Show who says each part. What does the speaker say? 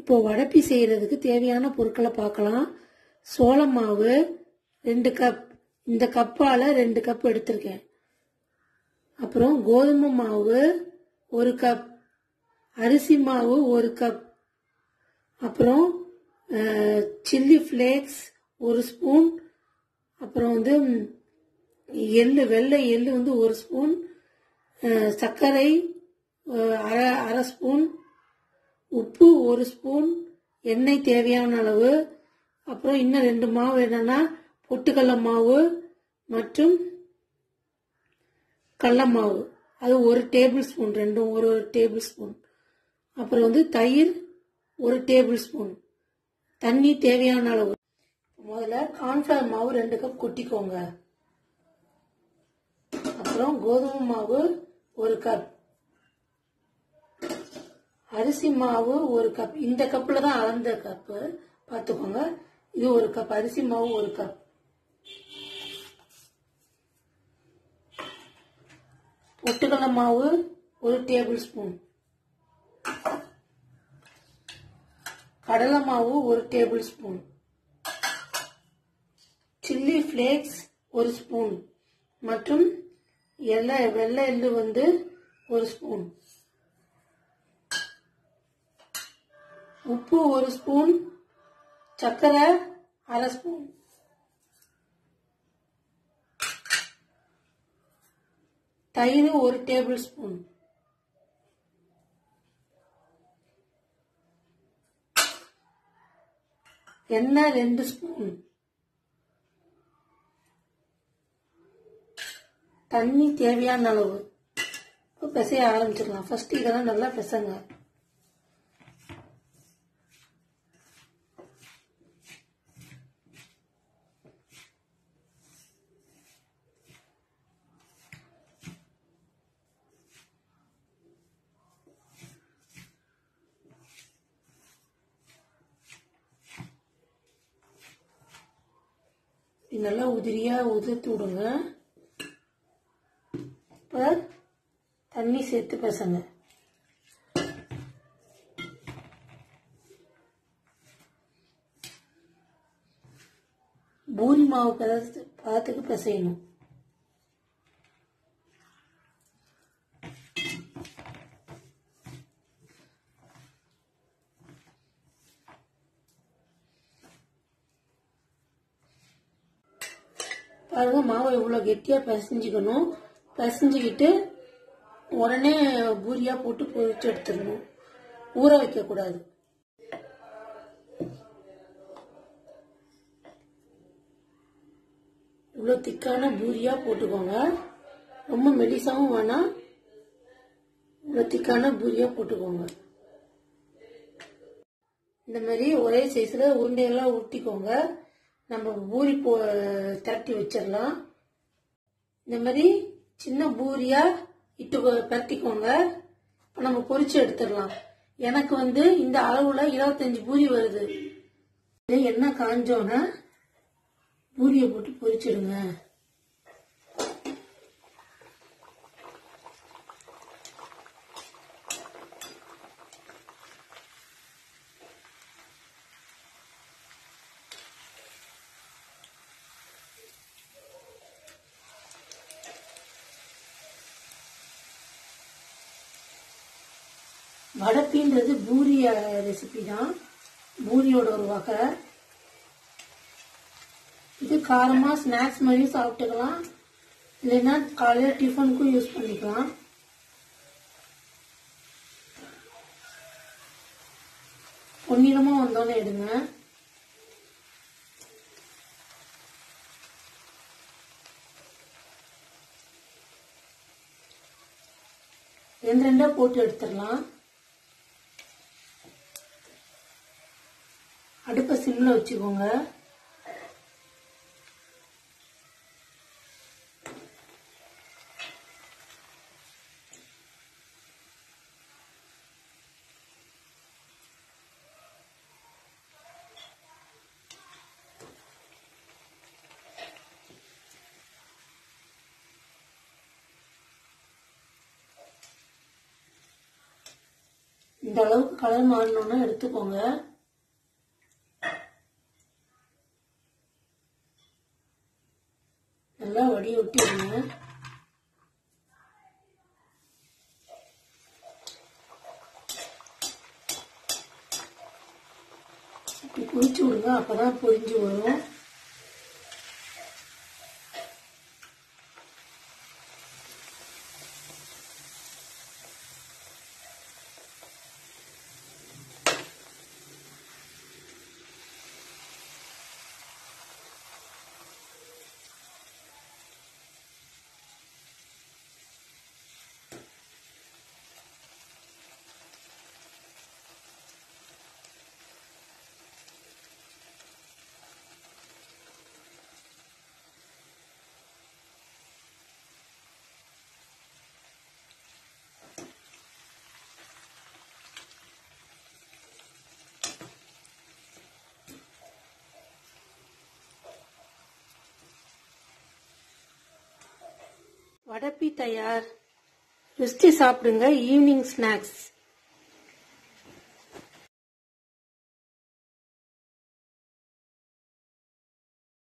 Speaker 1: இப்போ வடப்பி செய்யறதுக்கு தேவையான பொருட்களை பார்க்கலாம் சோள மாவு ரெண்டு கப் இந்த கப்பால ரெண்டு கப் எடுத்திருக்கேன் அப்புறம் கோதுமை மாவு ஒரு கப் அரிசி மாவு ஒரு கப் அப்புறம் சில்லி ஃப்ளேக்ஸ் ஒரு ஸ்பூன் அப்புறம் வந்து ம், எள்ளு வெள்ளை எள்ளு வந்து ஒரு ஸ்பூன் அஹ், சர்க்கரை அஹ், அரை அரை ஸ்பூன் உப்பு ஒரு ஸ்பூன் எண்ணெய் தேவையான அளவு அப்புறம் இன்னும் ரெண்டு மாவு என்னன்னா பொட்டுக்கடலை மாவு மற்றும் கடல மாவு அது ஒரு டேபிள் ஸ்பூன் ரெண்டும் ஒரு ஒரு டேபிள் ஸ்பூன் அப்புறம் வந்து தயிர் ஒரு டேபிள் ஸ்பூன் தண்ணி தேவையான அளவு முதல்ல கார்ன்ஃபிளவர் மாவு ரெண்டு கப் கொட்டிக்கோங்க அப்புறம் கோதுமை மாவு ஒரு கப் அரிசி மாவு ஒரு கப் இந்த கப்பில் தான் அளந்த கப்பு பார்த்துக்கோங்க இது ஒரு கப் அரிசி மாவு ஒரு கப் பொட்டுக்கடலை மாவு ஒரு டேபிள் ஸ்பூன் கடலை மாவு ஒரு டேபிள் ஸ்பூன் சில்லி ஃப்ளேக்ஸ் ஒரு ஸ்பூன் மற்றும் எல்லை வெள்ளை எள்ளு வந்து ஒரு ஸ்பூன் உப்பு ஒரு ஸ்பூன் சர்க்கரை அரை ஸ்பூன் தயிர் ஒரு டேபிள் ஸ்பூன் எண்ணெய் ரெண்டு ஸ்பூன் தண்ணி தேவையான அளவு இப்போ பிசைய ஆரம்பிச்சிடலாம் ஃபர்ஸ்ட் இதெல்லாம் நல்லா பிசைங்க இது நல்லா உதிரியா உதிர்த்து விடுங்க இப்போ தண்ணி சேர்த்து பசங்க பூரி மாவு பதத்து பதத்துக்கு பிசையணும் பாருங்க மாவை இவ்வளோ கெட்டியாக பிசைஞ்சுக்கணும் பிசைஞ்சுக்கிட்டு உடனே பூரியா போட்டு பொரிச்சு எடுத்துடணும் ஊற வைக்கக்கூடாது இவ்வளோ திக்கான பூரியா போட்டுக்கோங்க ரொம்ப மெலிசாவும் வேணாம் இவ்வளோ திக்கான பூரியா போட்டுக்கோங்க இந்த மாதிரி ஒரே சைஸில் உருண்டையெல்லாம் உருட்டிக்கோங்க நம்ம பூரி போ திரட்டி வச்சிடலாம் இந்த மாதிரி சின்ன பூரியா இட்டு பரட்டிக்கோங்க இப்போ நம்ம பொரிச்சு எடுத்துடலாம் எனக்கு வந்து இந்த அளவுல இருபத்தஞ்சு பூரி வருது இது எண்ணெய் காஞ்சோன்னா பூரியை போட்டு பொரிச்சிடுங்க வடப்பின்றது பூரி ரெசிபி தான் பூரியோட ஒரு வகை இது காரமா ஸ்நாக்ஸ் மாதிரியும் சாப்பிட்டுக்கலாம் இல்லைன்னா காலையில டிஃபனுக்கும் யூஸ் பண்ணிக்கலாம் பொன்னிறமா வந்தோன்னே எடுங்க ரெண்டு ரெண்டா போட்டு எடுத்துடலாம் அடுப்பை சிம்ல வச்சுக்கோங்க இந்த அளவுக்கு கலர் மாறணும்னா எடுத்துக்கோங்க நல்லா வடி ஒட்டிடுங்க இப்படி குளிச்சு விடுங்க அப்பதான் பொரிஞ்சு வரும் வடப்பி தயார் ருஸ்டி சாப்பிடுங்க ஈவினிங் ஸ்நாக்ஸ்